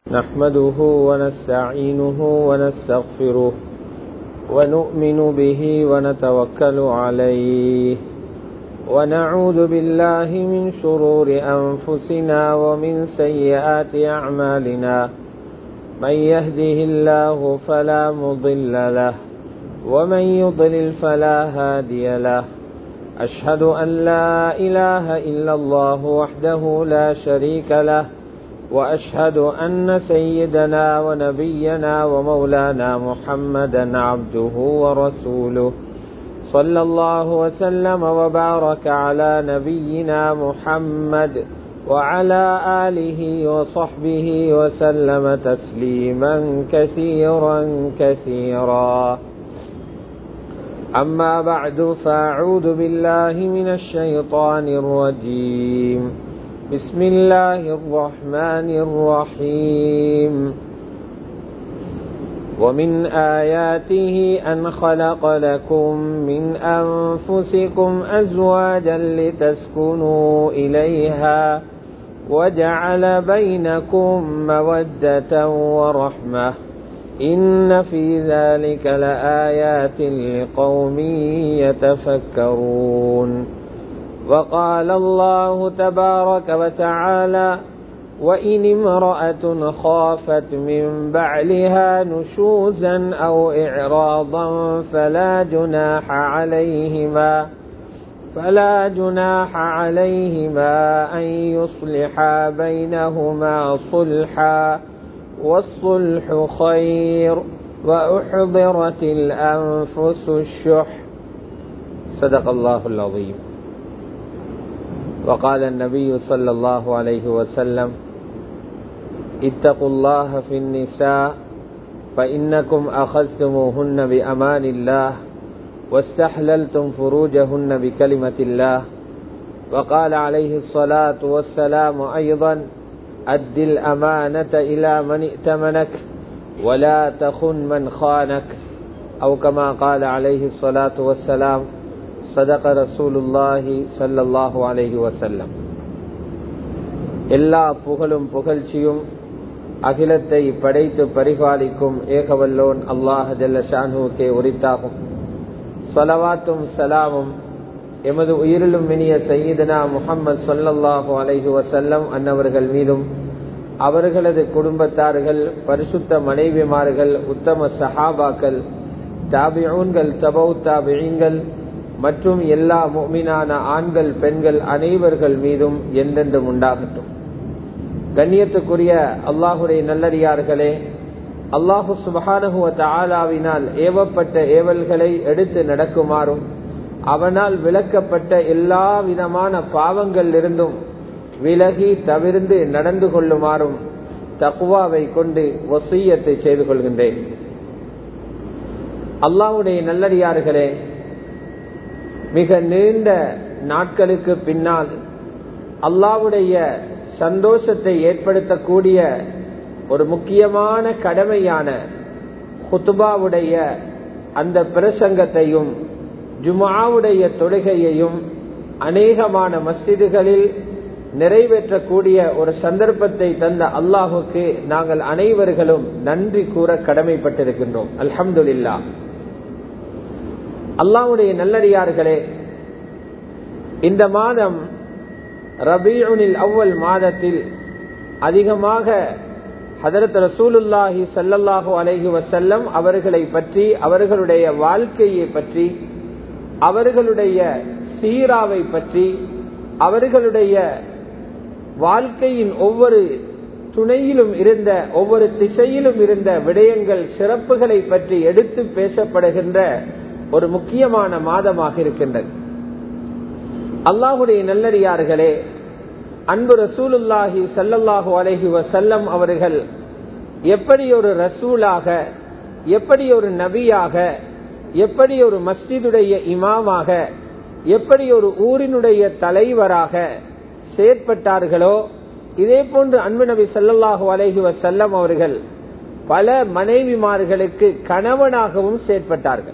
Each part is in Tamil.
نحمده ونستعينه ونستغفره ونؤمن به ونتوكل عليه ونعوذ بالله من شرور أنفسنا ومن سيئات أعمالنا من يهده الله فلا مضل له ومن يضلل فلا هادي له أشهد أن لا إله إلا الله وحده لا شريك له وأشهد أن سيدنا ونبينا ومولانا محمدا عبده ورسوله صلى الله وسلم وبارك على نبينا محمد وعلى آله وصحبه وسلم تسليما كثيرا كثيرا أما بعد فأعوذ بالله من الشيطان الرجيم بسم الله الرحمن الرحيم ومن آياته أن خلق لكم من أنفسكم أزواجا لتسكنوا إليها وجعل بينكم مودة ورحمة إن في ذلك لآيات لقوم يتفكرون وقال الله تبارك وتعالى وإن امرأة خافت من بعلها نشوزا أو إعراضا فلا جناح عليهما فلا جناح عليهما أن يصلحا بينهما صلحا والصلح خير وأحضرت الأنفس الشح صدق الله العظيم وقال النبي صلى الله عليه وسلم اتقوا الله في النساء فإنكم أخذتموهن بأمان الله واستحللتم فروجهن بكلمة الله وقال عليه الصلاة والسلام أيضا أد الأمانة إلى من ائتمنك ولا تخن من خانك أو كما قال عليه الصلاة والسلام صدق رسول الله صلى الله عليه وسلم எல்லா புகழும் புகழ்ச்சியும் அகிலத்தை படைத்து பரிபாலிக்கும் ஏகவல்லோன் அல்லாஹ் ஜல்ல ஷானுக்கே உரித்தாகும் சலவாத்தும் சலாமும் எமது உயிரிலும் இனிய சையீதனா முகம்மது சொல்லல்லாஹு அலைஹு வசல்லம் அன்னவர்கள் மீதும் அவர்களது குடும்பத்தார்கள் பரிசுத்த மனைவிமார்கள் உத்தம சஹாபாக்கள் தாபியூன்கள் தபௌ தாபியங்கள் மற்றும் எல்லா முக்மினான ஆண்கள் பெண்கள் அனைவர்கள் மீதும் என்றென்றும் உண்டாகட்டும் கண்ணியத்துக்குரிய அல்லாஹுடைய நல்லடியார்களே அல்லாஹு சுபஹானஹுவ தாலாவினால் ஏவப்பட்ட ஏவல்களை எடுத்து நடக்குமாறும் அவனால் விளக்கப்பட்ட எல்லா விதமான பாவங்கள் இருந்தும் விலகி தவிர்ந்து நடந்து கொள்ளுமாறும் தக்குவாவை கொண்டு ஒசையத்தை செய்து கொள்கின்றேன் அல்லாவுடைய நல்லடியார்களே மிக நீண்ட நாட்களுக்கு பின்னால் அல்லாவுடைய சந்தோஷத்தை ஏற்படுத்தக்கூடிய ஒரு முக்கியமான கடமையான ஹுத்துபாவுடைய அந்த பிரசங்கத்தையும் ஜுமாவுடைய தொழுகையையும் அநேகமான மஸ்ஜிதுகளில் நிறைவேற்றக்கூடிய ஒரு சந்தர்ப்பத்தை தந்த அல்லாஹுக்கு நாங்கள் அனைவர்களும் நன்றி கூற கடமைப்பட்டிருக்கின்றோம் அல்ஹம்துல்லா அல்லாவுடைய நல்லடியார்களே இந்த மாதம் ரபீனில் அவ்வல் மாதத்தில் அதிகமாக ஹதரத் ரசூலுல்லாஹி சல்லல்லாஹு அலைஹி வசல்லம் அவர்களை பற்றி அவர்களுடைய வாழ்க்கையை பற்றி அவர்களுடைய சீராவை பற்றி அவர்களுடைய வாழ்க்கையின் ஒவ்வொரு துணையிலும் இருந்த ஒவ்வொரு திசையிலும் இருந்த விடயங்கள் சிறப்புகளை பற்றி எடுத்து பேசப்படுகின்ற ஒரு முக்கியமான மாதமாக இருக்கின்றது அல்லாஹுடைய நல்லடியார்களே அன்பு ரசூலுல்லாஹி சல்லல்லாஹு அலஹி வசல்லம் அவர்கள் எப்படி ஒரு ரசூலாக எப்படி ஒரு நபியாக எப்படி ஒரு மஸ்ஜிதுடைய இமாமாக எப்படி ஒரு ஊரினுடைய தலைவராக செயற்பட்டார்களோ இதே போன்று அன்பு நபி சல்லல்லாஹு அலஹி வசல்லம் அவர்கள் பல மனைவிமார்களுக்கு கணவனாகவும் செயற்பட்டார்கள்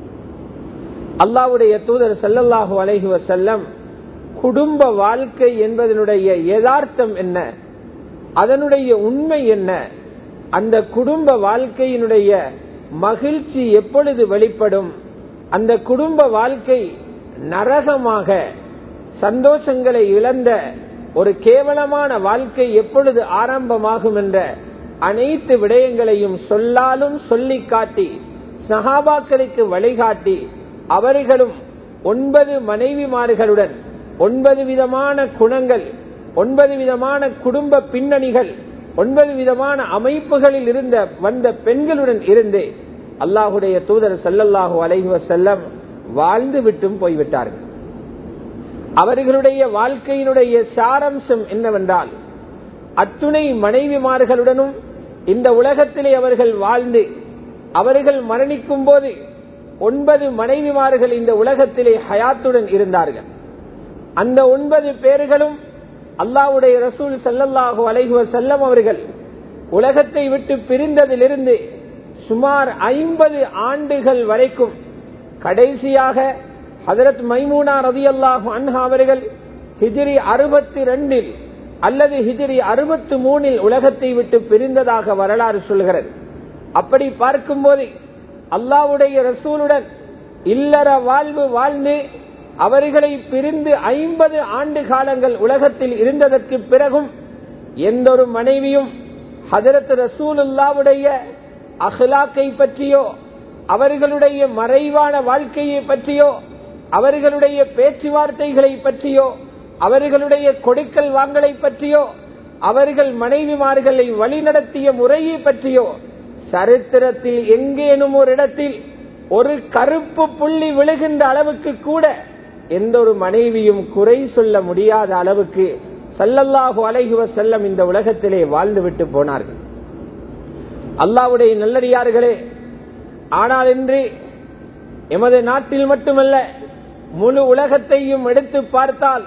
அல்லாவுடைய தூதர் சல்லல்லாஹு அலஹி வசல்லம் குடும்ப வாழ்க்கை என்பதனுடைய யதார்த்தம் என்ன அதனுடைய உண்மை என்ன அந்த குடும்ப வாழ்க்கையினுடைய மகிழ்ச்சி எப்பொழுது வெளிப்படும் அந்த குடும்ப வாழ்க்கை நரகமாக சந்தோஷங்களை இழந்த ஒரு கேவலமான வாழ்க்கை எப்பொழுது ஆரம்பமாகும் என்ற அனைத்து விடயங்களையும் சொல்லாலும் சொல்லி காட்டி சகாபாக்களுக்கு வழிகாட்டி அவர்களும் ஒன்பது மனைவிமார்களுடன் ஒன்பது விதமான குணங்கள் ஒன்பது விதமான குடும்ப பின்னணிகள் ஒன்பது விதமான அமைப்புகளில் இருந்த வந்த பெண்களுடன் இருந்து அல்லாஹுடைய தூதர் சல்லல்லாஹு அலைஹுவ செல்லம் வாழ்ந்து விட்டும் போய்விட்டார்கள் அவர்களுடைய வாழ்க்கையினுடைய சாரம்சம் என்னவென்றால் அத்துணை மனைவிமார்களுடனும் இந்த உலகத்திலே அவர்கள் வாழ்ந்து அவர்கள் மரணிக்கும் போது ஒன்பது மனைவிமார்கள் இந்த உலகத்திலே ஹயாத்துடன் இருந்தார்கள் அந்த ஒன்பது பேர்களும் அல்லாவுடைய ரசூல் சல்லல்லாஹு அலைஹுவ செல்லம் அவர்கள் உலகத்தை விட்டு பிரிந்ததிலிருந்து சுமார் ஐம்பது ஆண்டுகள் வரைக்கும் கடைசியாக ஹதரத் மைமூனா ரதி அல்லாஹு அன்ஹா அவர்கள் ஹிஜிரி அறுபத்தி ரெண்டில் அல்லது ஹிஜிரி அறுபத்தி மூணில் உலகத்தை விட்டு பிரிந்ததாக வரலாறு சொல்கிறது அப்படி பார்க்கும்போது அல்லாவுடைய ரசூலுடன் இல்லற வாழ்வு வாழ்ந்து அவர்களை பிரிந்து ஐம்பது ஆண்டு காலங்கள் உலகத்தில் இருந்ததற்கு பிறகும் எந்த ஒரு மனைவியும் ஹதரத் ரசூலுல்லாவுடைய அஹ்லாக்கை பற்றியோ அவர்களுடைய மறைவான வாழ்க்கையை பற்றியோ அவர்களுடைய பேச்சுவார்த்தைகளை பற்றியோ அவர்களுடைய கொடுக்கல் வாங்கலை பற்றியோ அவர்கள் மனைவிமார்களை வழிநடத்திய முறையை பற்றியோ சரித்திரத்தில் எங்கேனும் ஒரு இடத்தில் ஒரு கருப்பு புள்ளி விழுகின்ற அளவுக்கு கூட எந்த ஒரு மனைவியும் குறை சொல்ல முடியாத அளவுக்கு சல்லல்லாஹு அலைகுவ செல்லம் இந்த உலகத்திலே வாழ்ந்துவிட்டு போனார்கள் அல்லாவுடைய நல்லடியார்களே ஆனால் இன்று எமது நாட்டில் மட்டுமல்ல முழு உலகத்தையும் எடுத்து பார்த்தால்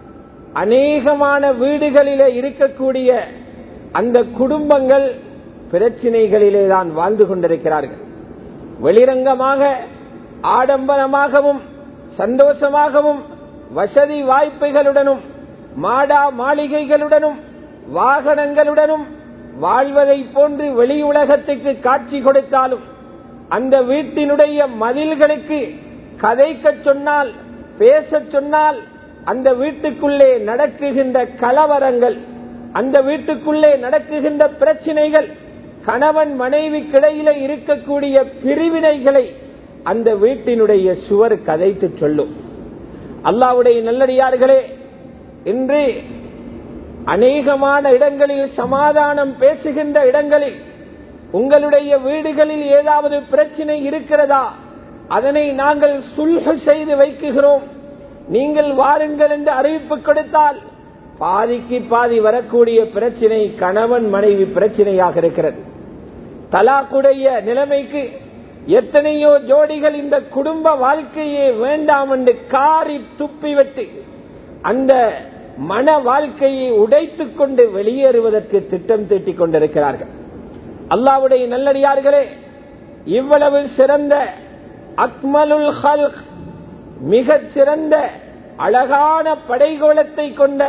அநேகமான வீடுகளிலே இருக்கக்கூடிய அந்த குடும்பங்கள் பிரச்சினைகளிலே தான் வாழ்ந்து கொண்டிருக்கிறார்கள் வெளிரங்கமாக ஆடம்பரமாகவும் சந்தோஷமாகவும் வசதி வாய்ப்புகளுடனும் மாடா மாளிகைகளுடனும் வாகனங்களுடனும் வாழ்வதை போன்று வெளி உலகத்துக்கு காட்சி கொடுத்தாலும் அந்த வீட்டினுடைய மதில்களுக்கு கதைக்க சொன்னால் பேச சொன்னால் அந்த வீட்டுக்குள்ளே நடக்குகின்ற கலவரங்கள் அந்த வீட்டுக்குள்ளே நடக்குகின்ற பிரச்சனைகள் கணவன் மனைவிக்கிடையில இருக்கக்கூடிய பிரிவினைகளை அந்த வீட்டினுடைய சுவர் கதைத்து சொல்லும் அல்லாவுடைய நல்லடியார்களே இன்று அநேகமான இடங்களில் சமாதானம் பேசுகின்ற இடங்களில் உங்களுடைய வீடுகளில் ஏதாவது பிரச்சனை இருக்கிறதா அதனை நாங்கள் சுல்ஹ செய்து வைக்குகிறோம் நீங்கள் வாருங்கள் என்று அறிவிப்பு கொடுத்தால் பாதிக்கு பாதி வரக்கூடிய பிரச்சனை கணவன் மனைவி பிரச்சனையாக இருக்கிறது தலாக்குடைய நிலைமைக்கு எத்தனையோ ஜோடிகள் இந்த குடும்ப வாழ்க்கையே வேண்டாம் என்று காரி துப்பிவிட்டு அந்த மன வாழ்க்கையை உடைத்துக் கொண்டு வெளியேறுவதற்கு திட்டம் தீட்டிக் கொண்டிருக்கிறார்கள் அல்லாவுடைய நல்லடியார்களே இவ்வளவு சிறந்த அக்மலுல் ஹல்க் மிகச் சிறந்த அழகான படைகோலத்தை கொண்ட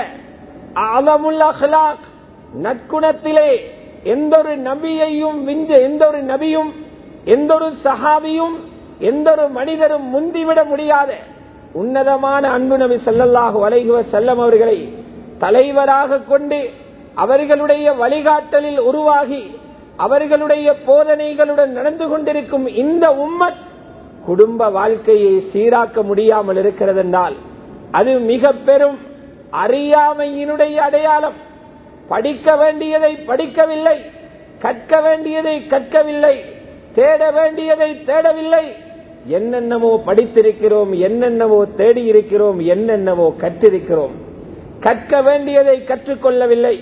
அலமுல் அஹ்லாக் நற்குணத்திலே எந்த ஒரு நபியையும் விஞ்ச எந்த ஒரு நபியும் எந்த ஒரு சஹாபியும் எந்த ஒரு மனிதரும் முந்திவிட முடியாத உன்னதமான அன்பு நபி சல்லல்லாஹு அலைகுவ செல்லம் அவர்களை தலைவராக கொண்டு அவர்களுடைய வழிகாட்டலில் உருவாகி அவர்களுடைய போதனைகளுடன் நடந்து கொண்டிருக்கும் இந்த உம்மத் குடும்ப வாழ்க்கையை சீராக்க முடியாமல் இருக்கிறது என்றால் அது மிக பெரும் அறியாமையினுடைய அடையாளம் படிக்க வேண்டியதை படிக்கவில்லை கற்க வேண்டியதை கற்கவில்லை தேட வேண்டியதை தேடவில்லை என்னென்னமோ படித்திருக்கிறோம் என்னென்னவோ தேடி இருக்கிறோம் என்னென்னவோ கற்றிருக்கிறோம் கற்க வேண்டியதை கற்றுக்கொள்ளவில்லை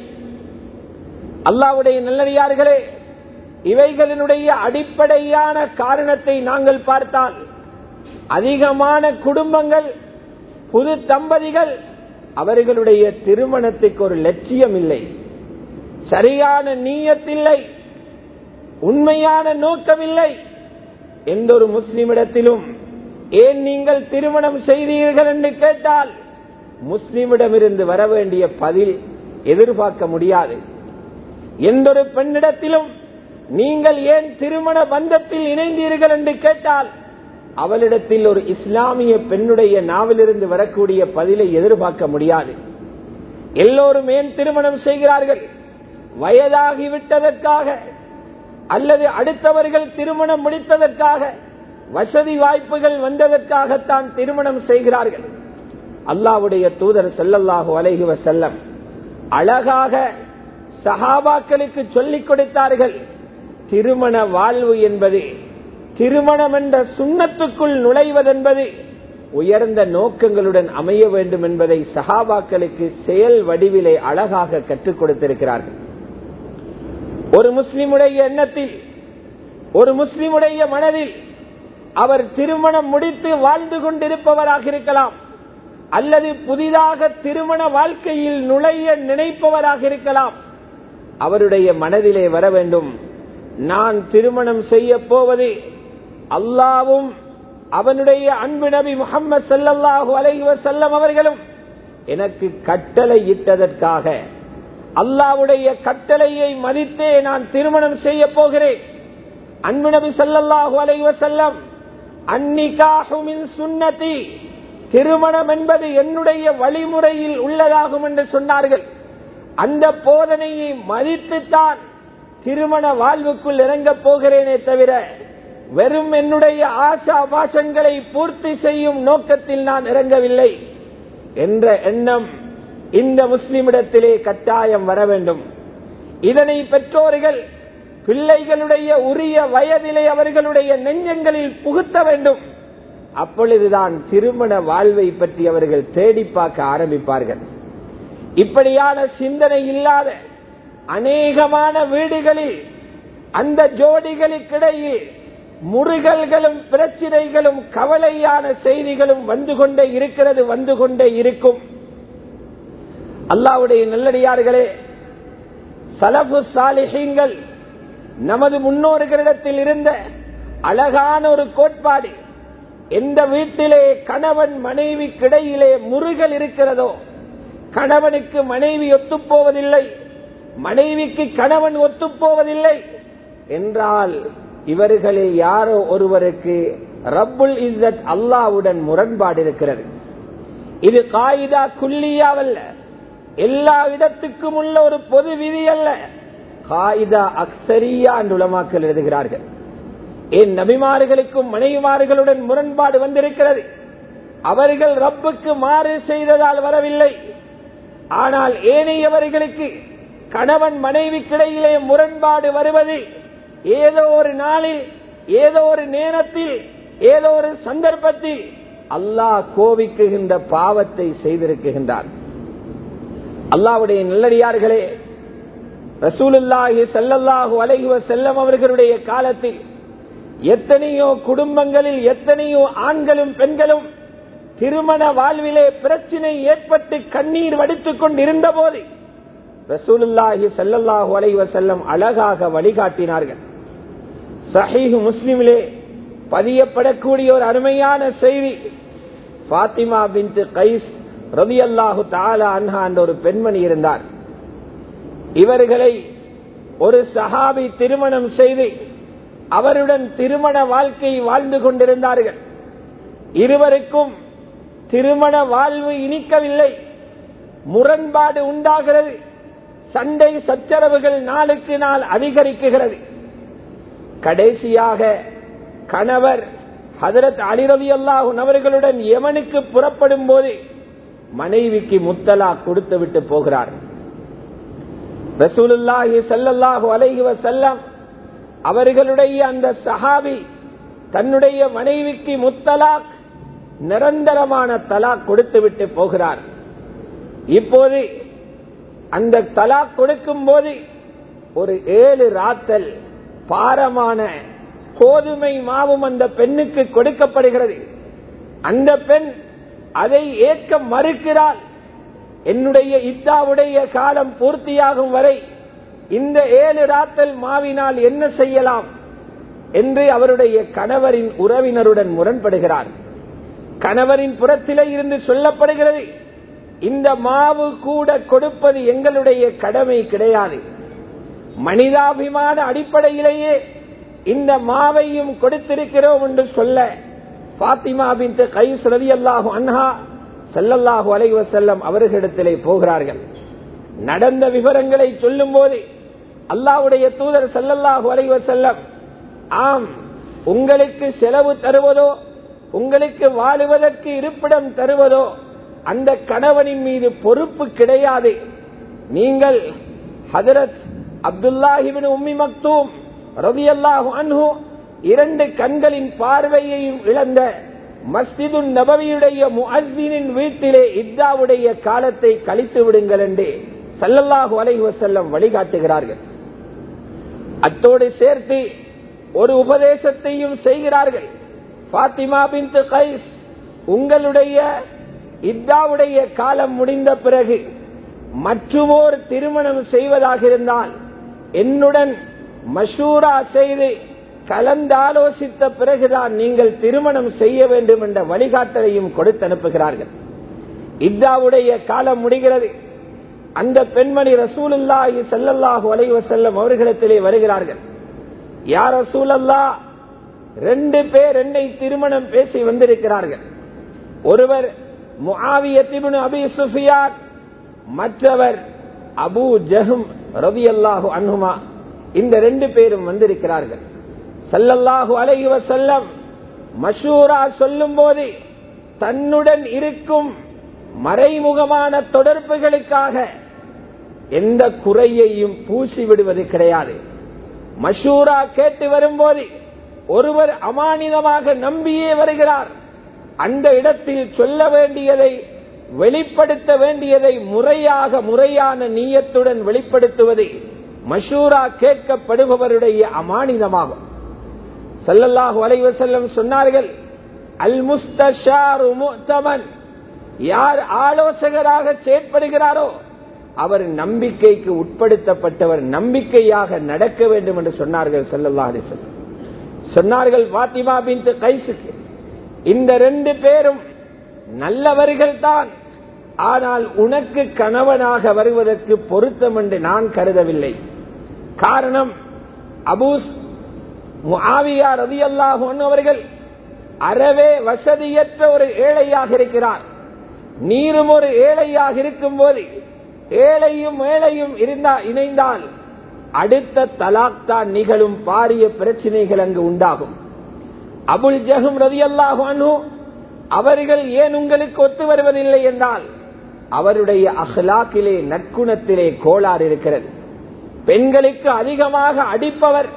அல்லாவுடைய நல்லடியார்களே இவைகளினுடைய அடிப்படையான காரணத்தை நாங்கள் பார்த்தால் அதிகமான குடும்பங்கள் புது தம்பதிகள் அவர்களுடைய திருமணத்துக்கு ஒரு லட்சியம் இல்லை சரியான நீயத்தில்லை உண்மையான நோக்கமில்லை எந்த ஒரு முஸ்லிமிடத்திலும் ஏன் நீங்கள் திருமணம் செய்தீர்கள் என்று கேட்டால் முஸ்லிமிடமிருந்து வர வேண்டிய பதில் எதிர்பார்க்க முடியாது எந்த ஒரு பெண்ணிடத்திலும் நீங்கள் ஏன் திருமண பந்தத்தில் இணைந்தீர்கள் என்று கேட்டால் அவளிடத்தில் ஒரு இஸ்லாமிய பெண்ணுடைய நாவிலிருந்து வரக்கூடிய பதிலை எதிர்பார்க்க முடியாது எல்லோரும் ஏன் திருமணம் செய்கிறார்கள் வயதாகிவிட்டதற்காக அல்லது அடுத்தவர்கள் திருமணம் முடித்ததற்காக வசதி வாய்ப்புகள் வந்ததற்காகத்தான் திருமணம் செய்கிறார்கள் அல்லாவுடைய தூதர் செல்லல்லாஹு அலைஹி வசல்லம் அழகாக சஹாபாக்களுக்கு சொல்லிக் கொடுத்தார்கள் திருமண வாழ்வு என்பது திருமணம் என்ற சுண்ணத்துக்குள் நுழைவதென்பது உயர்ந்த நோக்கங்களுடன் அமைய வேண்டும் என்பதை சஹாபாக்களுக்கு செயல் வடிவிலே அழகாக கற்றுக் கொடுத்திருக்கிறார்கள் ஒரு முஸ்லிமுடைய எண்ணத்தில் ஒரு முஸ்லிமுடைய மனதில் அவர் திருமணம் முடித்து வாழ்ந்து கொண்டிருப்பவராக இருக்கலாம் அல்லது புதிதாக திருமண வாழ்க்கையில் நுழைய நினைப்பவராக இருக்கலாம் அவருடைய மனதிலே வர வேண்டும் நான் திருமணம் செய்ய போவது அல்லாவும் அவனுடைய அன்பு நபி முகமது சல்லாஹூ அலைவ செல்லம் அவர்களும் எனக்கு கட்டளை இட்டதற்காக அல்லாவுடைய கட்டளையை மதித்தே நான் திருமணம் செய்ய போகிறேன் அன்பு நபி சல்லாஹூ அலைவ செல்லம் அன்னிகாஹுமின் சுன்னதி திருமணம் என்பது என்னுடைய வழிமுறையில் உள்ளதாகும் என்று சொன்னார்கள் அந்த போதனையை மதித்துத்தான் திருமண வாழ்வுக்குள் இறங்கப் போகிறேனே தவிர வெறும் என்னுடைய ஆசா பாசங்களை பூர்த்தி செய்யும் நோக்கத்தில் நான் இறங்கவில்லை என்ற எண்ணம் இந்த முஸ்லிமிடத்திலே கட்டாயம் வர வேண்டும் இதனை பெற்றோர்கள் பிள்ளைகளுடைய உரிய வயதிலே அவர்களுடைய நெஞ்சங்களில் புகுத்த வேண்டும் அப்பொழுதுதான் திருமண வாழ்வை பற்றி அவர்கள் தேடி பார்க்க ஆரம்பிப்பார்கள் இப்படியான சிந்தனை இல்லாத அநேகமான வீடுகளில் அந்த ஜோடிகளுக்கிடையே முருகல்களும் பிரச்சினைகளும் கவலையான செய்திகளும் வந்து கொண்டே இருக்கிறது வந்து கொண்டே இருக்கும் அல்லாவுடைய நல்லடியார்களே சலபு சாலிஹீங்கள் நமது முன்னோர்களிடத்தில் இருந்த அழகான ஒரு கோட்பாடு எந்த வீட்டிலே கணவன் மனைவிக்கிடையிலே முருகல் இருக்கிறதோ கணவனுக்கு மனைவி ஒத்துப்போவதில்லை மனைவிக்கு கணவன் ஒத்துப்போவதில்லை என்றால் இவர்களில் யாரோ ஒருவருக்கு ரப்புல் இஸ்ஸத் அல்லாவுடன் முரண்பாடு இருக்கிறது இது காயிதா குல்லியாவல்ல எல்லா இடத்துக்கும் உள்ள ஒரு பொது விதி அல்ல காயிதா அக்சரியா என்று உலமாக்கல் எழுதுகிறார்கள் என் நபிமார்களுக்கும் மனைவிமார்களுடன் முரண்பாடு வந்திருக்கிறது அவர்கள் ரப்புக்கு மாறு செய்ததால் வரவில்லை ஆனால் ஏனையவர்களுக்கு கணவன் மனைவிக்கிடையிலே முரண்பாடு வருவது ஏதோ ஒரு நாளில் ஏதோ ஒரு நேரத்தில் ஏதோ ஒரு சந்தர்ப்பத்தில் அல்லாஹ் கோபிக்குகின்ற பாவத்தை செய்திருக்குகின்றார் அல்லாவுடைய நல்லடியார்களே ரசூலுல்லாஹி சல்லல்லாஹு அலைஹுவ செல்லம் அவர்களுடைய காலத்தில் எத்தனையோ குடும்பங்களில் எத்தனையோ ஆண்களும் பெண்களும் திருமண வாழ்விலே பிரச்சினை ஏற்பட்டு கண்ணீர் வடித்துக் கொண்டிருந்த போது ரசூலுல்லாஹி சல்லல்லாஹு அலைவ செல்லம் அழகாக வழிகாட்டினார்கள் சஹீஹ் முஸ்லிமிலே பதியப்படக்கூடிய ஒரு அருமையான செய்தி பாத்திமா பின் கைஸ் ரவி அல்லாஹு தாலா அன்ஹா என்ற ஒரு பெண்மணி இருந்தார் இவர்களை ஒரு சஹாபி திருமணம் செய்து அவருடன் திருமண வாழ்க்கை வாழ்ந்து கொண்டிருந்தார்கள் இருவருக்கும் திருமண வாழ்வு இனிக்கவில்லை முரண்பாடு உண்டாகிறது சண்டை சச்சரவுகள் நாளுக்கு நாள் அதிகரிக்குகிறது கடைசியாக கணவர் ஹதரத் அலிரவி அல்லாஹூன் அவர்களுடன் எவனுக்கு புறப்படும் போது மனைவிக்கு முத்தலா கொடுத்து விட்டு போகிறார் ரசூலுல்லாஹி சல்லல்லாஹு அலைஹி வசல்லம் அவர்களுடைய அந்த சஹாபி தன்னுடைய மனைவிக்கு முத்தலாக் நிரந்தரமான தலாக் கொடுத்து விட்டு போகிறார் இப்போது அந்த தலாக் கொடுக்கும் போது ஒரு ஏழு ராத்தல் பாரமான கோதுமை மாவும் அந்த பெண்ணுக்கு கொடுக்கப்படுகிறது அந்த பெண் அதை ஏற்க மறுக்கிறாள் என்னுடைய இத்தாவுடைய காலம் பூர்த்தியாகும் வரை இந்த ஏழு ராத்தல் மாவினால் என்ன செய்யலாம் என்று அவருடைய கணவரின் உறவினருடன் முரண்படுகிறார் கணவரின் புறத்திலே இருந்து சொல்லப்படுகிறது இந்த மாவு கூட கொடுப்பது எங்களுடைய கடமை கிடையாது மனிதாபிமான அடிப்படையிலேயே இந்த மாவையும் கொடுத்திருக்கிறோம் என்று சொல்ல பாத்திமா பின் கைஸ் ரவி அல்லாஹு அன்ஹா செல்லல்லாஹு அலைவ செல்லம் அவர்களிடத்திலே போகிறார்கள் நடந்த விவரங்களை சொல்லும் போது அல்லாவுடைய தூதர் செல்லல்லாஹு அலைவ செல்லம் ஆம் உங்களுக்கு செலவு தருவதோ உங்களுக்கு வாழுவதற்கு இருப்பிடம் தருவதோ அந்த கணவனின் மீது பொறுப்பு கிடையாது நீங்கள் ஹதரத் அப்துல்லாஹிபின் உம்மி மக்தூம் ரவி அல்லாஹு அன்ஹு இரண்டு கண்களின் பார்வையையும் இழந்த மஸ்ஜிது நபவியுடைய முஅஸ்ஸினின் வீட்டிலே இத்தாவுடைய காலத்தை கழித்து விடுங்கள் என்று சல்லல்லாஹு அலைஹி வஸல்லம் வழிகாட்டுகிறார்கள் அத்தோடு சேர்த்து ஒரு உபதேசத்தையும் செய்கிறார்கள் பாத்திமா பின் கைஸ் உங்களுடைய இத்தாவுடைய காலம் முடிந்த பிறகு மற்றுமோர் திருமணம் செய்வதாக இருந்தால் என்னுடன் மஷூரா செய்து கலந்தாலோசித்த பிறகுதான் நீங்கள் திருமணம் செய்ய வேண்டும் என்ற வழிகாட்டலையும் கொடுத்து அனுப்புகிறார்கள் இத்தாவுடைய காலம் முடிகிறது அந்த பெண்மணி ரசூலுல்லாஹி செல்லல்லாஹு அலைவ செல்லம் அவர்களிடத்திலே வருகிறார்கள் யார் ரசூலல்லா ரெண்டு பேர் என்னை திருமணம் பேசி வந்திருக்கிறார்கள் ஒருவர் முஆவியத்திபுன் அபி சுஃபியான் மற்றவர் அபு ஜஹம் ரவி அல்லாஹு அன்ஹுமா இந்த ரெண்டு பேரும் வந்திருக்கிறார்கள் சல்லல்லாஹு அலைஹி வசல்லம் மஷூரா சொல்லும் போது தன்னுடன் இருக்கும் மறைமுகமான தொடர்புகளுக்காக எந்த குறையையும் பூசி விடுவது கிடையாது மஷூரா கேட்டு வரும்போது ஒருவர் அமானிதமாக நம்பியே வருகிறார் அந்த இடத்தில் சொல்ல வேண்டியதை வெளிப்படுத்த வேண்டியதை முறையாக முறையான நீயத்துடன் வெளிப்படுத்துவது மஷூரா கேட்கப்படுபவருடைய அமானிதமாகும் சல்லல்லாஹு அலைவ செல்லம் சொன்னார்கள் அல் முஸ்தமன் யார் ஆலோசகராக செயற்படுகிறாரோ அவர் நம்பிக்கைக்கு உட்படுத்தப்பட்டவர் நம்பிக்கையாக நடக்க வேண்டும் என்று சொன்னார்கள் சல்லல்லா அலிசல்லம் சொன்னார்கள் பாத்திமா பின் கைசுக்கு இந்த ரெண்டு பேரும் நல்லவர்கள் தான் ஆனால் உனக்கு கணவனாக வருவதற்கு பொருத்தம் என்று நான் கருதவில்லை காரணம் அபூஸ் முஆவியா ரதி அல்லாஹ் அவர்கள் அறவே வசதியற்ற ஒரு ஏழையாக இருக்கிறார் நீரும் ஒரு ஏழையாக இருக்கும் போது ஏழையும் ஏழையும் இருந்தா இணைந்தால் அடுத்த தலாக் தான் நிகழும் பாரிய பிரச்சனைகள் அங்கு உண்டாகும் அபுல் ஜஹம் ரதி அல்லாஹு அவர்கள் ஏன் உங்களுக்கு ஒத்து வருவதில்லை என்றால் அவருடைய அஹ்லாக்கிலே நற்குணத்திலே கோளாறு இருக்கிறது பெண்களுக்கு அதிகமாக அடிப்பவர்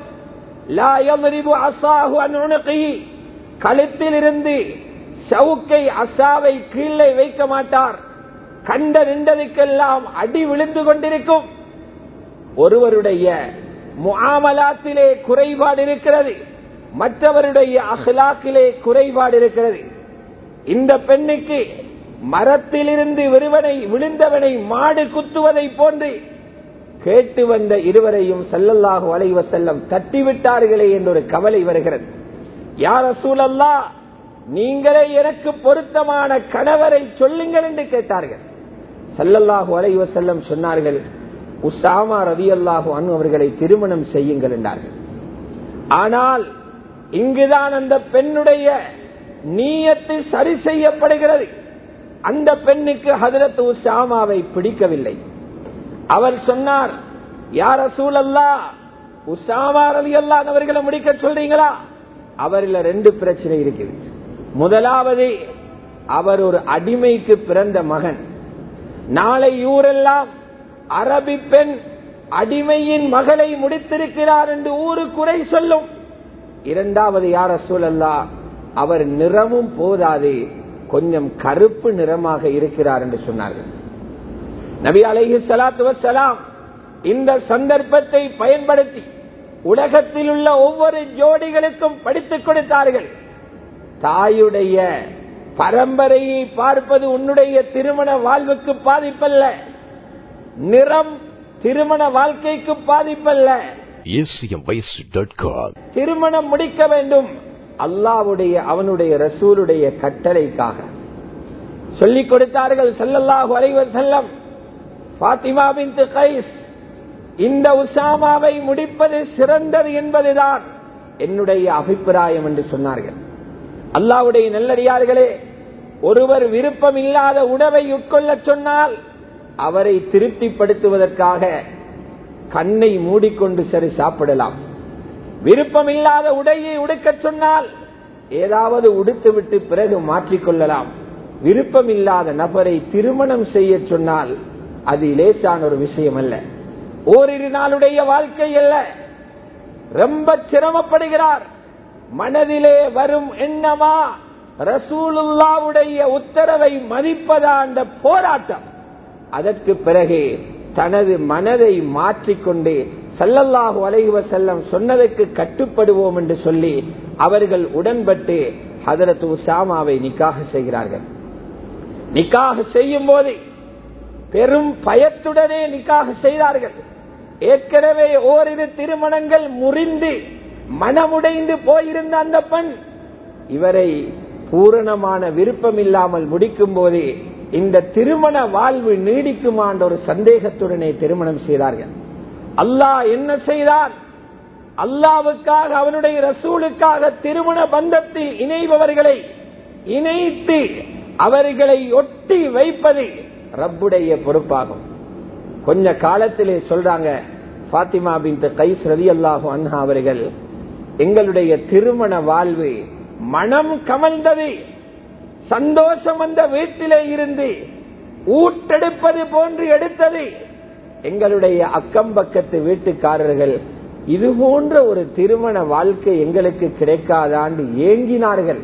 கழுத்தில் இருந்து சவுக்கை அசாவை கீழே வைக்க மாட்டார் கண்ட நின்றதுக்கெல்லாம் அடி விழுந்து கொண்டிருக்கும் ஒருவருடைய முஆமலாத்திலே குறைபாடு இருக்கிறது மற்றவருடைய அஹ்லாக்கிலே குறைபாடு இருக்கிறது இந்த பெண்ணுக்கு மரத்திலிருந்து விருவனை விழுந்தவனை மாடு குத்துவதை போன்று கேட்டு வந்த இருவரையும் செல்லல்லாக வளைவ செல்லம் தட்டிவிட்டார்களே என்ற ஒரு கவலை வருகிறது யார சூழல்லா நீங்களே எனக்கு பொருத்தமான கணவரை சொல்லுங்கள் என்று கேட்டார்கள் செல்லல்லாஹு வளைவ செல்லம் சொன்னார்கள் உசாமா ரவி அல்லாஹு அனு அவர்களை திருமணம் செய்யுங்கள் என்றார்கள் ஆனால் இங்குதான் அந்த பெண்ணுடைய நீயத்து சரி செய்யப்படுகிறது அந்த பெண்ணுக்கு ஹதரத் உசாமாவை பிடிக்கவில்லை அவர் சொன்னார் யார சூழல்லா உசாமா ரவி அல்லான் அவர்களை முடிக்க சொல்றீங்களா அவரில் ரெண்டு பிரச்சனை இருக்குது முதலாவது அவர் ஒரு அடிமைக்கு பிறந்த மகன் நாளை ஊரெல்லாம் அரபி பெண் அடிமையின் மகளை முடித்திருக்கிறார் என்று ஊரு குறை சொல்லும் இரண்டாவது யார சூழல்லா அவர் நிறமும் போதாது கொஞ்சம் கருப்பு நிறமாக இருக்கிறார் என்று சொன்னார்கள் நபி அலைஹி சலாத்து வசலாம் இந்த சந்தர்ப்பத்தை பயன்படுத்தி உலகத்தில் உள்ள ஒவ்வொரு ஜோடிகளுக்கும் படித்துக் கொடுத்தார்கள் தாயுடைய பரம்பரையை பார்ப்பது உன்னுடைய திருமண வாழ்வுக்கு பாதிப்பல்ல நிறம் திருமண வாழ்க்கைக்கு பாதிப்பல்ல திருமணம் முடிக்க வேண்டும் அல்லாவுடைய அவனுடைய ரசூலுடைய கட்டளைக்காக சொல்லிக் கொடுத்தார்கள் செல்லல்லாஹு அலைவர் செல்லம் பாத்திமா பின் கைஸ் இந்த உசாமாவை முடிப்பது சிறந்தது என்பதுதான் என்னுடைய அபிப்பிராயம் என்று சொன்னார்கள் அல்லாவுடைய நல்லடியார்களே ஒருவர் விருப்பம் இல்லாத உணவை உட்கொள்ள சொன்னால் அவரை திருப்திப்படுத்துவதற்காக கண்ணை மூடிக்கொண்டு சரி சாப்பிடலாம் விருப்பம் இல்லாத உடையை உடுக்க சொன்னால் ஏதாவது உடுத்துவிட்டு பிறகு மாற்றிக்கொள்ளலாம் விருப்பம் இல்லாத நபரை திருமணம் செய்ய சொன்னால் அது லேசான ஒரு விஷயம் அல்ல ஓரிரு நாளுடைய வாழ்க்கை அல்ல ரொம்ப சிரமப்படுகிறார் மனதிலே வரும் எண்ணமா ரசூலுல்லாவுடைய உத்தரவை மதிப்பதா அந்த போராட்டம் அதற்கு பிறகு தனது மனதை மாற்றிக்கொண்டு சல்லல்லாஹு அலைவ செல்லம் சொன்னதற்கு கட்டுப்படுவோம் என்று சொல்லி அவர்கள் உடன்பட்டு ஹதரத் உசாமாவை நிக்காக செய்கிறார்கள் நிக்காக செய்யும் போது பெரும் பயத்துடனே நிக்காக செய்தார்கள் ஏற்கனவே ஓரிரு திருமணங்கள் முறிந்து மனமுடைந்து போயிருந்த அந்த பெண் இவரை பூரணமான விருப்பம் இல்லாமல் முடிக்கும் போதே இந்த திருமண வாழ்வு நீடிக்குமா என்ற ஒரு சந்தேகத்துடனே திருமணம் செய்தார்கள் அல்லாஹ் என்ன செய்தார் அல்லாவுக்காக அவனுடைய ரசூலுக்காக திருமண பந்தத்தில் இணைபவர்களை இணைத்து அவர்களை ஒட்டி வைப்பது ரப்புடைய பொறுப்பாகும் கொஞ்ச காலத்திலே சொல்றாங்க பாத்திமா பின் கைஸ் ரதி அல்லாஹு அன்ஹா அவர்கள் எங்களுடைய திருமண வாழ்வு மனம் கமழ்ந்தது சந்தோஷம் அந்த வீட்டிலே இருந்து ஊட்டெடுப்பது போன்று எடுத்தது எங்களுடைய அக்கம் பக்கத்து வீட்டுக்காரர்கள் இது போன்ற ஒரு திருமண வாழ்க்கை எங்களுக்கு கிடைக்காதாண்டு ஏங்கினார்கள்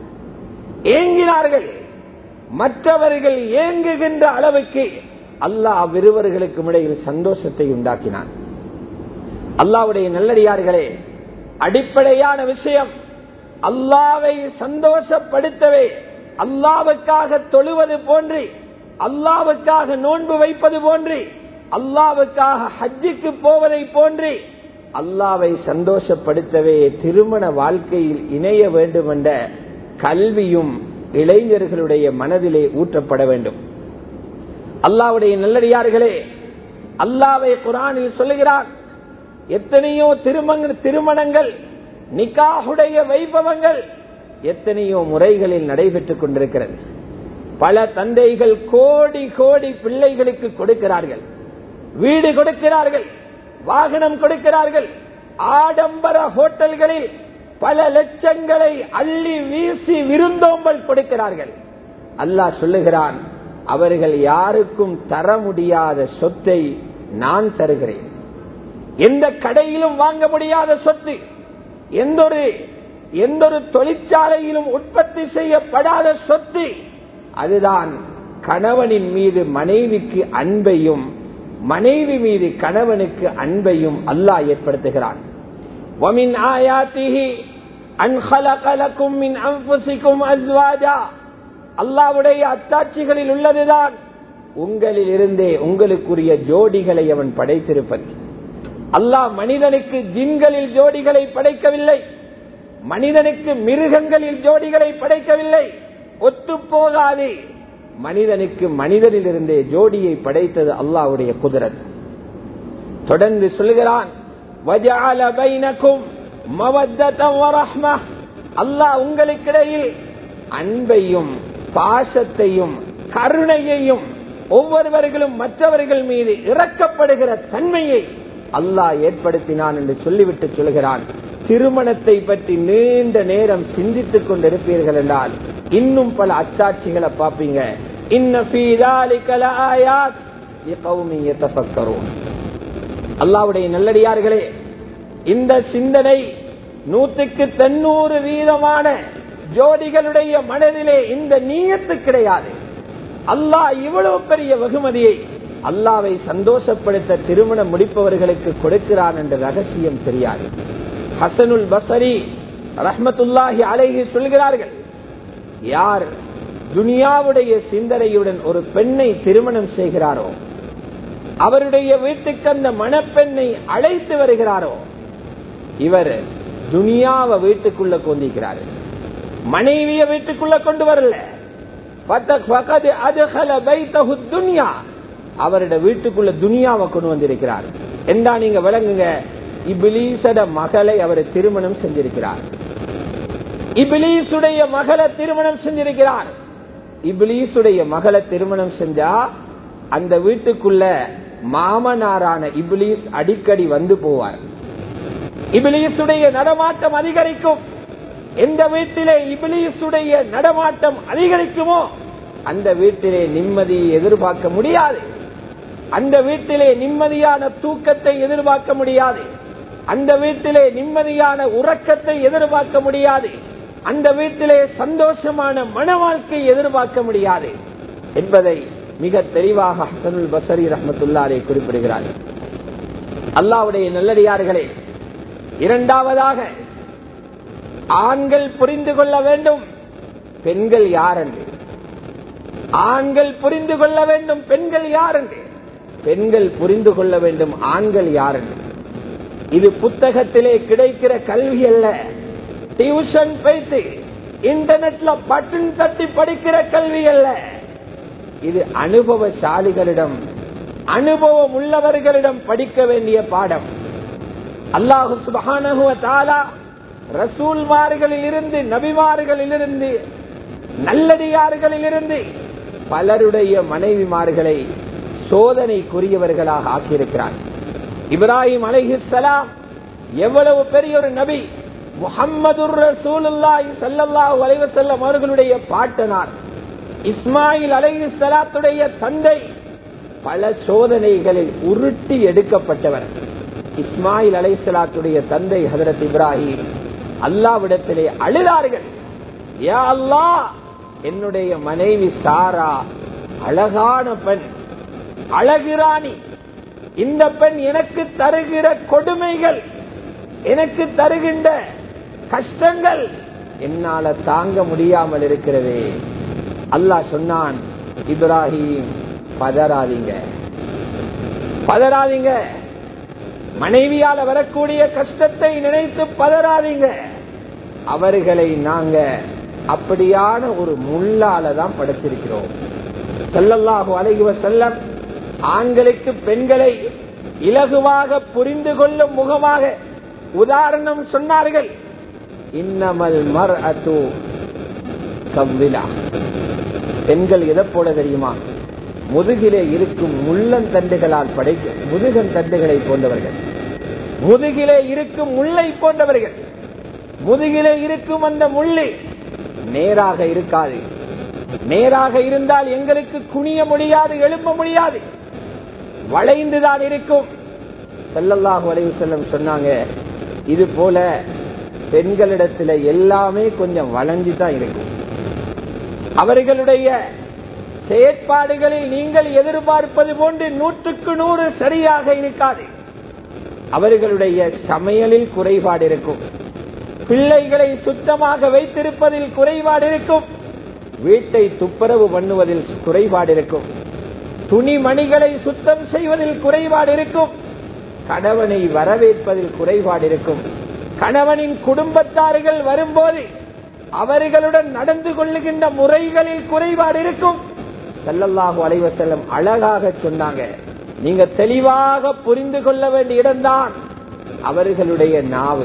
ஏங்கினார்கள் மற்றவர்கள் ஏங்குகின்ற அளவுக்கு அல்லாஹ் அவ்விருவர்களுக்கும் இடையில் சந்தோஷத்தை உண்டாக்கினான் அல்லாவுடைய நல்லடியார்களே அடிப்படையான விஷயம் அல்லாவை சந்தோஷப்படுத்தவே அல்லாவுக்காக தொழுவது போன்று அல்லாவுக்காக நோன்பு வைப்பது போன்று அல்லாவுக்காக ஹஜ்ஜுக்கு போவதை போன்று அல்லாவை சந்தோஷப்படுத்தவே திருமண வாழ்க்கையில் இணைய வேண்டும் என்ற கல்வியும் இளைஞர்களுடைய மனதிலே ஊற்றப்பட வேண்டும் அல்லாவுடைய நல்லடியார்களே அல்லாவை குரானில் சொல்லுகிறார் எத்தனையோ திருமண திருமணங்கள் நிக்காஹுடைய வைபவங்கள் எத்தனையோ முறைகளில் நடைபெற்றுக் கொண்டிருக்கிறது பல தந்தைகள் கோடி கோடி பிள்ளைகளுக்கு கொடுக்கிறார்கள் வீடு கொடுக்கிறார்கள் வாகனம் கொடுக்கிறார்கள் ஆடம்பர ஹோட்டல்களில் பல லட்சங்களை அள்ளி வீசி விருந்தோம்பல் கொடுக்கிறார்கள் அல்லாஹ் சொல்லுகிறான் அவர்கள் யாருக்கும் தர முடியாத சொத்தை நான் தருகிறேன் எந்த கடையிலும் வாங்க முடியாத சொத்து எந்த ஒரு எந்த ஒரு தொழிற்சாலையிலும் உற்பத்தி செய்யப்படாத சொத்து அதுதான் கணவனின் மீது மனைவிக்கு அன்பையும் மனைவி மீது கணவனுக்கு அன்பையும் அல்லாஹ் ஏற்படுத்துகிறான் ومن آياته أن خلق لكم من أنفسكم أزواجا அல்லாவுடைய அத்தாட்சிகளில் உள்ளதுதான் உங்களில் இருந்தே உங்களுக்குரிய ஜோடிகளை அவன் படைத்திருப்பது அல்லாஹ் மனிதனுக்கு ஜின்களில் ஜோடிகளை படைக்கவில்லை மனிதனுக்கு மிருகங்களில் ஜோடிகளை படைக்கவில்லை ஒத்து போகாது மனிதனுக்கு மனிதனில் இருந்தே ஜோடியை படைத்தது அல்லாவுடைய குதிரத் தொடர்ந்து சொல்லுகிறான் அல்லாஹ் உங்களுக்கிடையில் அன்பையும் பாசத்தையும் கருணையையும் ஒவ்வொருவர்களும் மற்றவர்கள் மீது இறக்கப்படுகிற தன்மையை அல்லாஹ் ஏற்படுத்தினான் என்று சொல்லிவிட்டு சொல்கிறான் திருமணத்தை பற்றி நீண்ட நேரம் சிந்தித்துக் கொண்டிருப்பீர்கள் என்றால் இன்னும் பல அச்சாட்சிகளை பார்ப்பீங்க அல்லாவுடைய நல்லடியார்களே இந்த சிந்தனை நூற்றுக்கு தொண்ணூறு வீதமான ஜோடிகளுடைய மனதிலே இந்த நீயத்து கிடையாது அல்லாஹ் இவ்வளவு பெரிய வெகுமதியை அல்லாவை சந்தோஷப்படுத்த திருமணம் முடிப்பவர்களுக்கு கொடுக்கிறான் என்ற ரகசியம் தெரியாது ஹசனுல் பசரி ரஹமத்துல்லாஹி அலைஹி சொல்கிறார்கள் யார் துனியாவுடைய சிந்தனையுடன் ஒரு பெண்ணை திருமணம் செய்கிறாரோ அவருடைய வீட்டுக்கு அந்த மணப்பெண்ணை அழைத்து வருகிறாரோ இவர் துனியாவை வீட்டுக்குள்ள கொண்டிருக்கிறார் மனைவிய வீட்டுக்குள்ள கொண்டு வரல அவருடைய வீட்டுக்குள்ள துனியாவை கொண்டு வந்திருக்கிறார் என்றா நீங்க விளங்குங்க இபிலீசட மகளை அவர் திருமணம் செஞ்சிருக்கிறார் இபிலீசுடைய மகளை திருமணம் செஞ்சிருக்கிறார் இபிலீசுடைய மகளை திருமணம் செஞ்சா அந்த வீட்டுக்குள்ள மாமனாரான இபிலீஸ் அடிக்கடி வந்து போவார் இபிலீசுடைய நடமாட்டம் அதிகரிக்கும் எந்த வீட்டிலே இபிலீசுடைய நடமாட்டம் அதிகரிக்குமோ அந்த வீட்டிலே நிம்மதியை எதிர்பார்க்க முடியாது அந்த வீட்டிலே நிம்மதியான தூக்கத்தை எதிர்பார்க்க முடியாது அந்த வீட்டிலே நிம்மதியான உறக்கத்தை எதிர்பார்க்க முடியாது அந்த வீட்டிலே சந்தோஷமான மன வாழ்க்கை எதிர்பார்க்க முடியாது என்பதை மிக தெளிவாக ஹசனுல் பசரி ரஹமத்துல்லாரை குறிப்பிடுகிறார் அல்லாவுடைய நல்லடியார்களே இரண்டாவதாக ஆண்கள் புரிந்து கொள்ள வேண்டும் பெண்கள் யார் என்று ஆண்கள் புரிந்து கொள்ள வேண்டும் பெண்கள் யார் என்று பெண்கள் புரிந்து கொள்ள வேண்டும் ஆண்கள் யார் என்று இது புத்தகத்திலே கிடைக்கிற கல்வி அல்ல டியூஷன் போயிட்டு இன்டர்நெட்ல பட்டன் தட்டி படிக்கிற கல்வி அல்ல இது அனுபவசாலிகளிடம் அனுபவம் உள்ளவர்களிடம் படிக்க வேண்டிய பாடம் அல்லாஹு சுபஹானஹுவ தாலா ரசூல்மார்களில் இருந்து நபிமார்களில் இருந்து நல்லடியார்களில் இருந்து பலருடைய மனைவிமார்களை சோதனைக்குரியவர்களாக ஆக்கியிருக்கிறார் இப்ராஹிம் அலைஹிஸ்ஸலாம் எவ்வளவு பெரிய ஒரு நபி முகம்மது ரசூலுல்லாஹி ஸல்லல்லாஹு அலைஹி வஸல்லம் அவர்களுடைய பாட்டனார் இஸ்மாயில் அலைஹிஸ்ஸலாத்துடைய தந்தை பல சோதனைகளில் உருட்டி எடுக்கப்பட்டவர் இஸ்மாயில் அலைஹிஸ்ஸலாத்துடைய தந்தை ஹஜரத் இப்ராஹிம் அல்லாவிடத்திலே அழுதார்கள் யா அல்லாஹ் என்னுடைய மனைவி சாரா அழகான பெண் அழகிராணி இந்த பெண் எனக்கு தருகிற கொடுமைகள் எனக்கு தருகின்ற கஷ்டங்கள் என்னால தாங்க முடியாமல் இருக்கிறது அல்லாஹ் சொன்னான் இப்ராஹிம் பதறாதீங்க பதறாதீங்க மனைவியால வரக்கூடிய கஷ்டத்தை நினைத்து பதறாதீங்க அவர்களை நாங்க அப்படியான ஒரு முள்ளால தான் படைச்சிருக்கிறோம் செல்லல்லாஹு அலைகுவ செல்லம் ஆண்களுக்கு பெண்களை இலகுவாக புரிந்து கொள்ளும் முகமாக உதாரணம் சொன்னார்கள் இன்னமல் மர் அத்து கவ்விலா பெண்கள் எதை போல தெரியுமா முதுகிலே இருக்கும் முள்ளந்தண்டுகளால் படைக்க முதுகன் தண்டுகளை போன்றவர்கள் முதுகிலே இருக்கும் முல்லை போன்றவர்கள் முதுகிலே இருக்கும் அந்த முள்ளி நேராக இருக்காது நேராக இருந்தால் எங்களுக்கு குனிய முடியாது எழுப்ப முடியாது வளைந்துதான் இருக்கும் செல்லல்லாஹு வளைவு செல்லம் சொன்னாங்க இது போல பெண்களிடத்துல எல்லாமே கொஞ்சம் வளைஞ்சு தான் இருக்கும் அவர்களுடைய செயற்பாடுகளில் நீங்கள் எதிர்பார்ப்பது போன்று நூற்றுக்கு நூறு சரியாக இருக்காது அவர்களுடைய சமையலில் குறைபாடு இருக்கும் பிள்ளைகளை சுத்தமாக வைத்திருப்பதில் குறைபாடு இருக்கும் வீட்டை துப்புரவு பண்ணுவதில் குறைபாடு இருக்கும் துணிமணிகளை சுத்தம் செய்வதில் குறைபாடு இருக்கும் கணவனை வரவேற்பதில் குறைபாடு இருக்கும் கணவனின் குடும்பத்தார்கள் வரும்போது அவர்களுடன் நடந்து கொள்ளுகின்ற முறைகளில் குறைபாடு இருக்கும் செல்லல்லாஹு அலைவசல்லம் அழகாக சொன்னாங்க நீங்க தெளிவாக புரிந்து கொள்ள வேண்டிய இடம்தான் அவர்களுடைய நாவு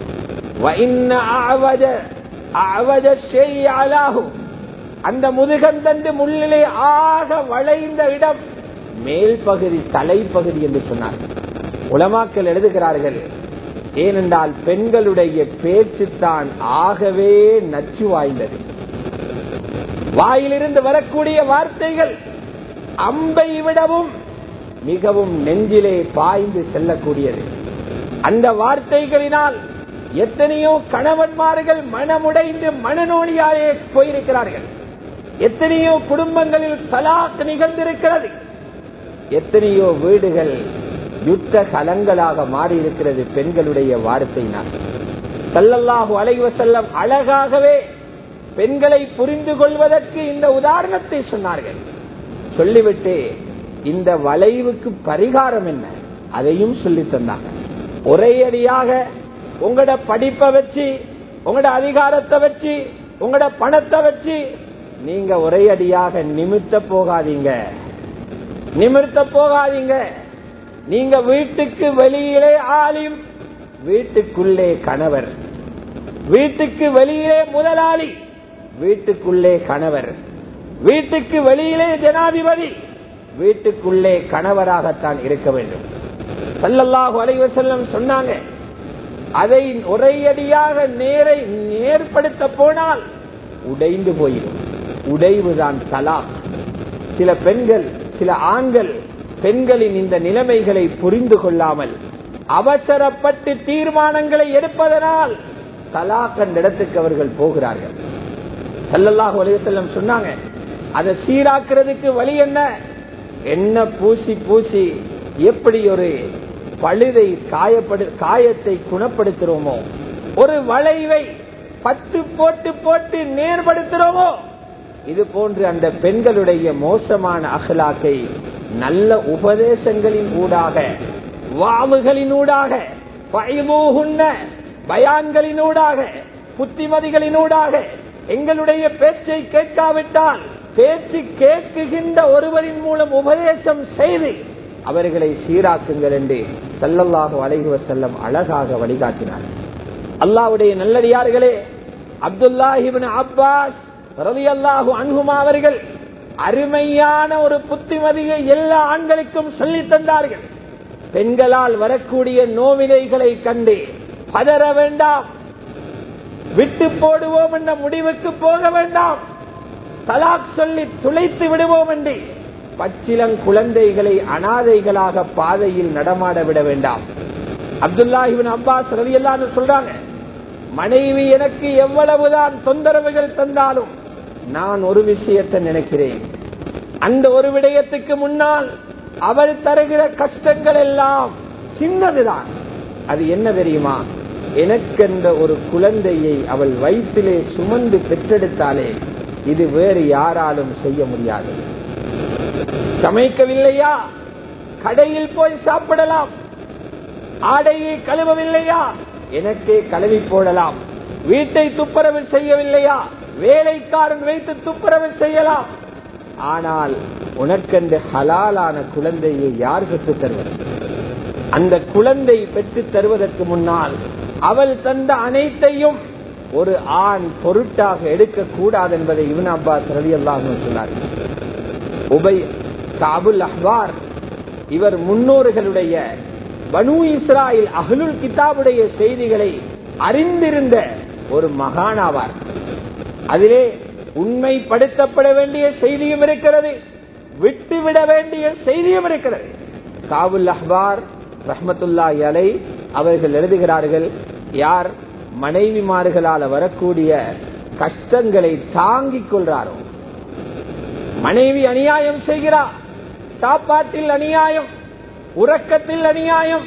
அந்த முதுகந்தண்டு முள்ளிலே ஆக வளைந்த இடம் மேல் பகுதி தலைப்பகுதி என்று சொன்னார் உலமாக்கள் எழுதுகிறார்கள் ஏனென்றால் பெண்களுடைய பேச்சு தான் ஆகவே நச்சு வாய்ந்தது வாயிலிருந்து வரக்கூடிய வார்த்தைகள் அம்பை விடவும் மிகவும் நெஞ்சிலே பாய்ந்து செல்லக்கூடியது அந்த வார்த்தைகளினால் எத்தனையோ கணவன்மார்கள் மனமுடைந்து மனநோடியாலே போயிருக்கிறார்கள் எத்தனையோ குடும்பங்களில் தலாக் நிகழ்ந்திருக்கிறது எத்தனையோ வீடுகள் யுத்த கலங்களாக மாறி இருக்கிறது பெண்களுடைய வார்த்தையினால் சல்லல்லாஹு அலைவ செல்லம் அழகாகவே பெண்களை புரிந்து கொள்வதற்கு இந்த உதாரணத்தை சொன்னார்கள் சொல்லிவிட்டு இந்த வளைவுக்கு பரிகாரம் என்ன அதையும் சொல்லி தந்தாங்க ஒரே அடியாக உங்களோட படிப்பை வச்சு உங்களோட அதிகாரத்தை வச்சு உங்களோட பணத்தை வச்சு நீங்க ஒரே அடியாக நிமித்த போகாதீங்க நிமிர்த்த போகாதீங்க நீங்க வீட்டுக்கு வெளியிலே ஆலிம் வீட்டுக்குள்ளே கணவர் வீட்டுக்கு வெளியிலே முதலாளி வீட்டுக்குள்ளே கணவர் வீட்டுக்கு வெளியிலே ஜனாதிபதி வீட்டுக்குள்ளே கணவராகத்தான் இருக்க வேண்டும் சல்லல்லாஹு அலைஹி வஸல்லம் சொன்னாங்க அதை ஒரேயடியாக நேரை நேர்படுத்த போனால் உடைந்து போயிடும் உடைவுதான் தலாக் சில பெண்கள் சில ஆண்கள் பெண்களின் இந்த நிலைமைகளை புரிந்து கொள்ளாமல் அவசரப்பட்டு தீர்மானங்களை எடுப்பதனால் தலாக் என்ற இடத்துக்கு அவர்கள் போகிறார்கள் சல்லல்லாஹு அலைஹி சொன்னாங்க அதை சீராக்குறதுக்கு வழி என்ன என்ன பூசி பூசி எப்படி ஒரு பழுதை காயப்படு காயத்தை குணப்படுத்துறோமோ ஒரு வளைவை பத்து போட்டு போட்டு நேர்படுத்துறோமோ இது போன்று அந்த பெண்களுடைய மோசமான அகலாக்கை நல்ல உபதேசங்களின் ஊடாக வாவுகளின் ஊடாக பயமோகுன்ன பயான்களினூடாக புத்திமதிகளினூடாக எங்களுடைய பேச்சை கேட்காவிட்டால் பேச்சு கேட்குகின்ற ஒருவரின் மூலம் உபதேசம் செய்து அவர்களை சீராக்குங்கள் என்று சல்லல்லாஹு அலைஹுவ செல்லம் அழகாக வழிகாட்டினார் அல்லாவுடைய நல்லடியார்களே அப்துல்லாஹிபின் அப்பாஸ் ரவி அல்லாஹு அன்ஹுமா அவர்கள் அருமையான ஒரு புத்திமதியை எல்லா ஆண்களுக்கும் சொல்லித் தந்தார்கள் பெண்களால் வரக்கூடிய நோவினைகளை கண்டு பதற வேண்டாம் விட்டு போடுவோம் என்ற முடிவுக்கு போக வேண்டாம் தலாக் சொல்லி துளைத்து விடுவோம் என்று பச்சிலம் குழந்தைகளை அனாதைகளாக பாதையில் நடமாட விட வேண்டாம் அப்துல்லாஹிபின் அப்பாஸ் ரவி எல்லாரும் சொல்றாங்க மனைவி எனக்கு எவ்வளவுதான் தொந்தரவுகள் தந்தாலும் நான் ஒரு விஷயத்தை நினைக்கிறேன் அந்த ஒரு விடயத்துக்கு முன்னால் அவள் தருகிற கஷ்டங்கள் எல்லாம் சின்னதுதான் அது என்ன தெரியுமா எனக்கென்ற ஒரு குழந்தையை அவள் வயிற்றிலே சுமந்து பெற்றெடுத்தாலே இது வேறு யாராலும் செய்ய முடியாது சமைக்கவில்லையா கடையில் போய் சாப்பிடலாம் ஆடையை கழுவவில்லையா எனக்கே கழுவி போடலாம் வீட்டை துப்புரவு செய்யவில்லையா வேலைக்காரன் வைத்து துப்புரவு செய்யலாம் ஆனால் உனக்கென்று ஹலாலான குழந்தையை யார் பெற்றுத் தருவது அந்த குழந்தை பெற்றுத் தருவதற்கு முன்னால் அவள் தந்த அனைத்தையும் ஒரு ஆண் பொருட்டாக எடுக்க கூடாது என்பதை இவன் அப்பாஸ் ரவி அல்லாஹ் சொன்னார் உபை காபுல் அஹ்வார் இவர் முன்னோர்களுடைய பனு இஸ்ராயில் அகலுல் கிதாபுடைய செய்திகளை அறிந்திருந்த ஒரு மகானாவார் அதிலே உண்மைப்படுத்தப்பட வேண்டிய செய்தியும் இருக்கிறது விட்டுவிட வேண்டிய செய்தியும் இருக்கிறது காபுல் அஹ்பார் ரஹமத்துல்லா அலை அவர்கள் எழுதுகிறார்கள் யார் மனைவிமார்களால் வரக்கூடிய கஷ்டங்களை தாங்கிக் கொள்றாரோ மனைவி அநியாயம் செய்கிறார் சாப்பாட்டில் அநியாயம் உறக்கத்தில் அநியாயம்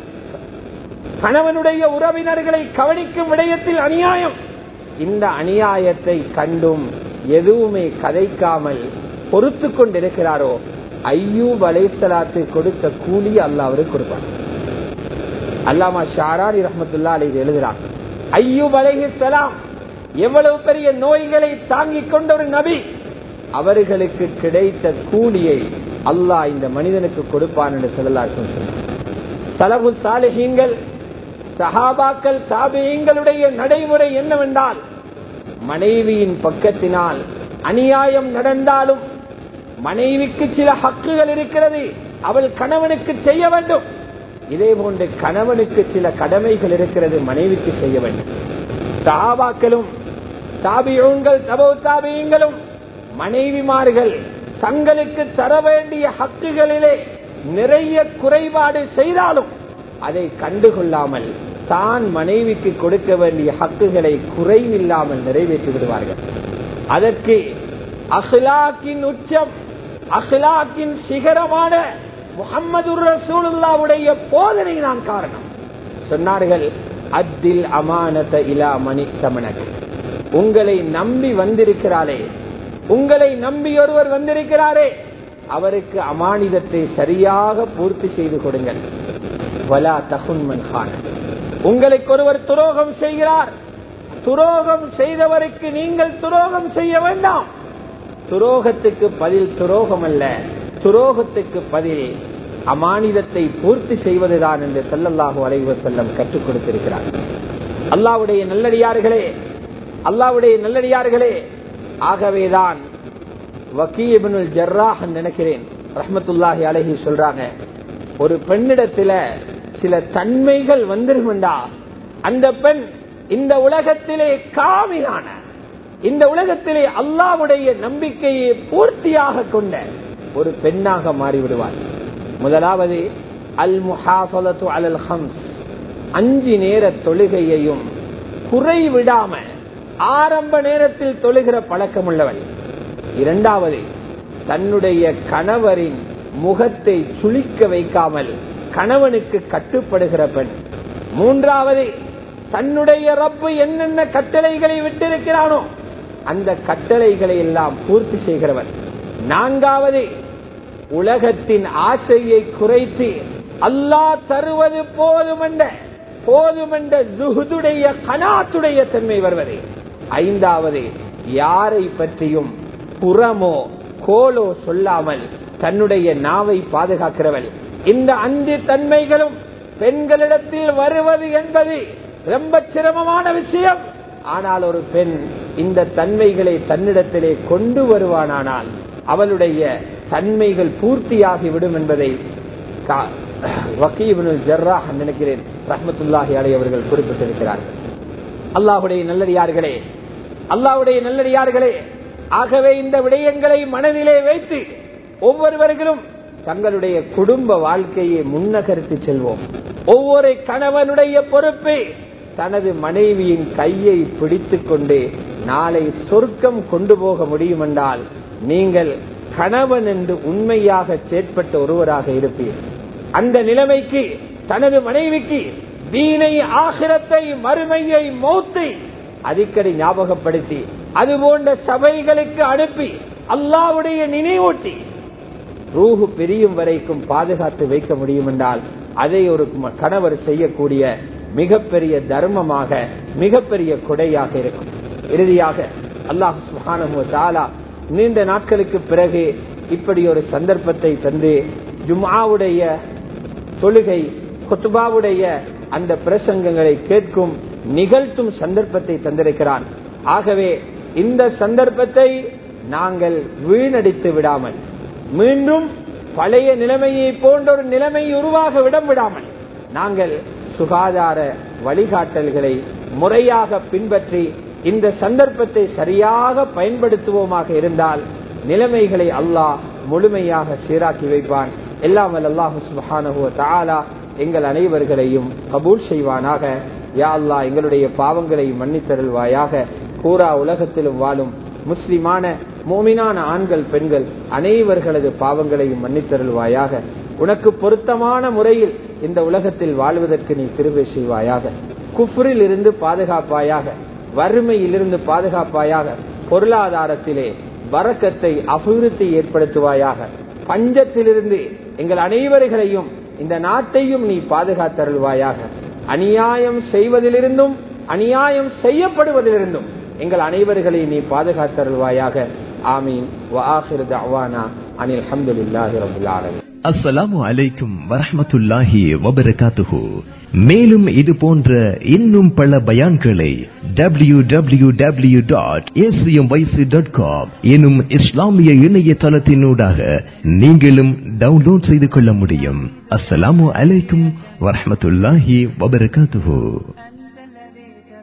கணவனுடைய உறவினர்களை கவனிக்கும் விடயத்தில் அநியாயம் இந்த அநியாயத்தை கண்டும் எதுவுமே கதைக்காமல் பொறுத்து கொண்டிருக்கிறாரோ ஐயூப் அலைசலாத்து கொடுத்த கூலி அல்ல அவருக்கு கொடுப்பார் அல்லாமா ஷாராரி ரஹமத்துல்லா அலை எழுதுறார் ஐயூப் அலைஹிஸ்லாம் எவ்வளவு பெரிய நோய்களை தாங்கிக் கொண்ட ஒரு நபி அவர்களுக்கு கிடைத்த கூலியை அல்லாஹ் இந்த மனிதனுக்கு கொடுப்பான் என்று சொல்லலாம் சலபு சாலிஹீங்கள் சஹாபாக்கள் தாபியங்களுடைய நடைமுறை என்னவென்றால் மனைவியின் பக்கத்தினால் அநியாயம் நடந்தாலும் மனைவிக்கு சில ஹக்குகள் இருக்கிறது அவள் கணவனுக்கு செய்ய வேண்டும் இதே போன்று கணவனுக்கு சில கடமைகள் இருக்கிறது மனைவிக்கு செய்ய வேண்டும் சஹாபாக்களும் தாபியங்கள் தபோ தாபியங்களும் மனைவிமார்கள் தங்களுக்கு தர வேண்டிய ஹக்குகளிலே நிறைய குறைபாடு செய்தாலும் அதை கண்டுகொள்ளாமல் தான் மனைவிக்கு கொடுக்க வேண்டிய ஹக்குகளை குறைவில்லாமல் நிறைவேற்றி விடுவார்கள் அதற்கு அஹ்லாக்கின் உச்சம் அஹ்லாக்கின் சிகரமான முகமது ரசூலுல்லாவுடைய போதனை தான் காரணம் சொன்னார்கள் அத்தில் அமானத இலா மணி சமணக் உங்களை நம்பி வந்திருக்கிறாரே உங்களை நம்பி ஒருவர் வந்திருக்கிறாரே அவருக்கு அமானிதத்தை சரியாக பூர்த்தி செய்து கொடுங்கள் வலா தகுன்மன் கான உங்களுக்கு ஒருவர் துரோகம் செய்கிறார் துரோகம் செய்தவருக்கு நீங்கள் துரோகம் செய்ய வேண்டாம் துரோகத்துக்கு பதில் துரோகம் அல்ல துரோகத்துக்கு பதில் அமானிதத்தை பூர்த்தி செய்வதுதான் என்று செல்லல்லாஹு அலைவ செல்லம் கற்றுக் கொடுத்திருக்கிறார் அல்லாவுடைய நல்லடியார்களே அல்லாவுடைய நல்லடியார்களே ஆகவேதான் வக்கீபனுல் ஜர்ராஹ் நினைக்கிறேன் ரஹமத்துல்லாஹி அலஹி சொல்றாங்க ஒரு பெண்ணிடத்துல சில தன்மைகள் வந்துருமெண்டா அந்த பெண் இந்த உலகத்திலே காவிலான இந்த உலகத்திலே அல்லாவுடைய நம்பிக்கையை பூர்த்தியாக கொண்ட ஒரு பெண்ணாக மாறிவிடுவார் முதலாவது அல் முஹாஃபலத்து அலல் ஹம்ஸ் அஞ்சு நேர தொழுகையையும் குறைவிடாம ஆரம்ப நேரத்தில் தொழுகிற பழக்கம் உள்ளவன் இரண்டாவது தன்னுடைய கணவரின் முகத்தை சுளிக்க வைக்காமல் கணவனுக்கு கட்டுப்படுகிற பெண் மூன்றாவது தன்னுடைய ரப்பு என்னென்ன கட்டளைகளை விட்டிருக்கிறானோ அந்த கட்டளைகளை எல்லாம் பூர்த்தி செய்கிறவன் நான்காவது உலகத்தின் ஆசையை குறைத்து அல்லாஹ் தருவது போதுமென்ற போதுமென்ற ஜுகுதுடைய கனாத்துடைய தன்மை வருவது ஐந்தாவது யாரை பற்றியும் புறமோ கோலோ சொல்லாமல் தன்னுடைய நாவை பாதுகாக்கிறவள் இந்த அஞ்சு தன்மைகளும் பெண்களிடத்தில் வருவது என்பது ரொம்ப சிரமமான விஷயம் ஆனால் ஒரு பெண் இந்த தன்மைகளை தன்னிடத்திலே கொண்டு வருவானானால் அவளுடைய தன்மைகள் பூர்த்தியாகி விடும் என்பதை ஜர்ராஹ் நினைக்கிறேன் ரஹமத்துல்லாஹி அலை அவர்கள் குறிப்பிட்டிருக்கிறார்கள் அல்லாஹுடைய நல்லடியார்களே அல்லாஹுடைய நல்லடியார்களே ஆகவே இந்த விடயங்களை மனதிலே வைத்து ஒவ்வொருவர்களும் தங்களுடைய குடும்ப வாழ்க்கையை முன்னகர்த்தி செல்வோம் ஒவ்வொரு கணவனுடைய பொறுப்பை தனது மனைவியின் கையை பிடித்துக் கொண்டு நாளை சொர்க்கம் கொண்டு போக முடியும் என்றால் நீங்கள் கணவன் என்று உண்மையாக செயற்பட்ட ஒருவராக இருப்பீர் அந்த நிலைமைக்கு தனது மனைவிக்கு தீனை ஆகிரத்தை மறுமையை மௌத்தை அடிக்கடி ஞாபகப்படுத்தி அது போன்ற சபைகளுக்கு அனுப்பி அல்லாவுடைய நினைவூட்டி ரூஹு பிரியும் வரைக்கும் பாதுகாத்து வைக்க முடியும் என்றால் அதை ஒரு கணவர் செய்யக்கூடிய மிகப்பெரிய தர்மமாக மிகப்பெரிய கொடையாக இருக்கும் இறுதியாக அல்லாஹ் சுஹானு தாலா நீண்ட நாட்களுக்கு பிறகு இப்படி ஒரு சந்தர்ப்பத்தை தந்து ஜுமாவுடைய தொழுகை கொத்துபாவுடைய அந்த பிரசங்கங்களை கேட்கும் நிகழ்த்தும் சந்தர்ப்பத்தை தந்திருக்கிறான் ஆகவே இந்த சந்தர்ப்பத்தை நாங்கள் வீணடித்து விடாமல் மீண்டும் பழைய நிலைமையை போன்ற ஒரு நிலைமை உருவாக விடம் விடாமல் நாங்கள் சுகாதார வழிகாட்டல்களை முறையாக பின்பற்றி இந்த சந்தர்ப்பத்தை சரியாக பயன்படுத்துவோமாக இருந்தால் நிலைமைகளை அல்லாஹ் முழுமையாக சீராக்கி வைப்பான் எல்லாம் அல்லாஹு சுபானுவ தாலா எங்கள் அனைவர்களையும் கபூல் செய்வானாக யா அல்லா எங்களுடைய பாவங்களை மன்னித்தருள்வாயாக பூரா உலகத்திலும் வாழும் முஸ்லிமான மோமினான ஆண்கள் பெண்கள் அனைவர்களது பாவங்களையும் மன்னித்தருள்வாயாக உனக்கு பொருத்தமான முறையில் இந்த உலகத்தில் வாழ்வதற்கு நீ திருவை செய்வாயாக குஃப்ரில் இருந்து பாதுகாப்பாயாக வறுமையிலிருந்து பாதுகாப்பாயாக பொருளாதாரத்திலே வரக்கத்தை அபிவிருத்தி ஏற்படுத்துவாயாக பஞ்சத்திலிருந்து எங்கள் அனைவர்களையும் இந்த நாட்டையும் நீ பாதுகாத்தருள்வாயாக அநியாயம் செய்வதிலிருந்தும் அநியாயம் செய்யப்படுவதிலிருந்தும் எங்கள் அனைவர்களை நீ பாதுகாத்தருள்வாயாக ஆமீன் அனில் அஹமதுல்லாஹி ரபுல் ஆலமீன் அஸ்ஸலாமு அலைக்கும் வரஹமத்துல்லாஹி வபரகாத்துஹு மேலும் இது போன்ற இன்னும் பல பயான்களை W W W dot dot com எனும் இஸ்லாமிய இணையதளத்தினூடாக நீங்களும் டவுன்லோட் செய்து கொள்ள முடியும் அஸ்ஸலாமு அலைக்கும் வரஹமத்துல்லாஹி வபரகாத்துஹு